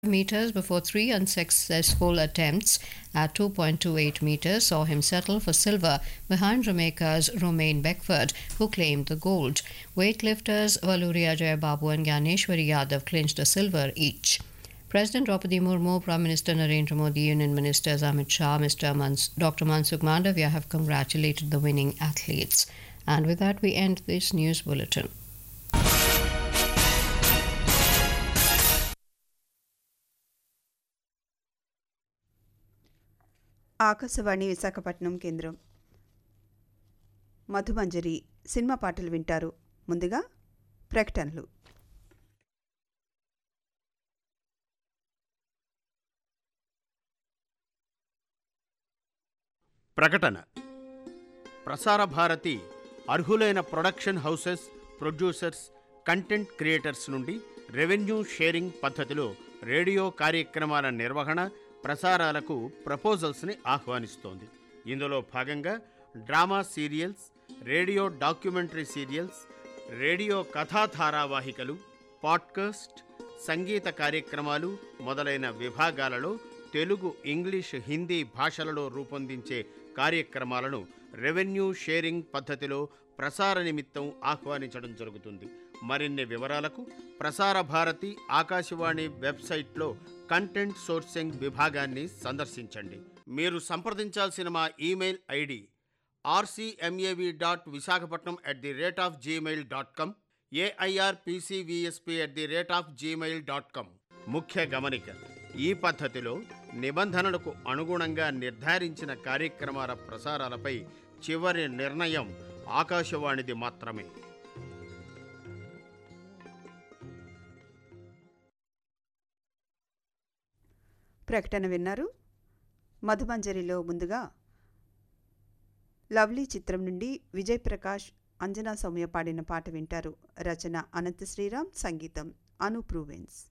meters before three unsuccessful attempts at 2.28 meters saw him settle for silver behind Jamaica's Romain Beckford, who claimed the gold. Weightlifters Valuria Jayababu and Ganeshwari Yadav clinched a silver each. President Draupadi Murmu, Prime Minister Narendra Modi, Union Ministers Amit Shah, Mr. Mans- Dr. Mansukh Mandavia have congratulated the winning athletes. And with that, we end this news bulletin. Akashvani Visakhapatnam కేంద్రం Madhumanjari cinema పాటలు వింటారు ముందుగా ప్రకటనలు ప్రకటన ప్రసార భారతి అర్హులైన production houses producers content creators నుండి revenue sharing పద్ధతిలో radio కార్యక్రమాల నిర్వహణ ప్రసారాలకు ప్రపోజల్స్ని ఆహ్వానిస్తోంది ఇందులో భాగంగా drama serials radio documentary serials radio కథా ధారావాహికలు పాడ్కాస్ట్ సంగీత కార్యక్రమాలు మొదలైన విభాగాలలో తెలుగు ఇంగ్లీష్ హిందీ భాషలలో రూపొందించే కార్యక్రమాలను రెవెన్యూ షేరింగ్ పద్ధతిలో ప్రసార నిమిత్తం ఆహ్వానించడం జరుగుతుంది మరిన్ని వివరాలకు ప్రసార భారతి ఆకాశవాణి వెబ్సైట్లో కంటెంట్ సోర్సింగ్ విభాగాన్ని సందర్శించండి మీరు సంప్రదించాల్సిన మా email ID RCMAV dot Visakhapatnam at the rate of Gmail dot com AIRPCVSP at the rate of Gmail dot com ముఖ్య గమనిక ఈ పద్ధతిలో నిబంధనలకు అనుగుణంగా నిర్ధారించిన కార్యక్రమాల ప్రసారాలపై చివరి నిర్ణయం ఆకాశవాణిది మాత్రమే ప్రకటన విన్నారు మధుమంజరిలో ముందుగా లవ్లీ చిత్రం నుండి విజయ్ ప్రకాష్ అంజనా సౌమ్య పాడిన పాట వింటారు రచన అనంత శ్రీరామ్ సంగీతం అను ప్రూవెన్స్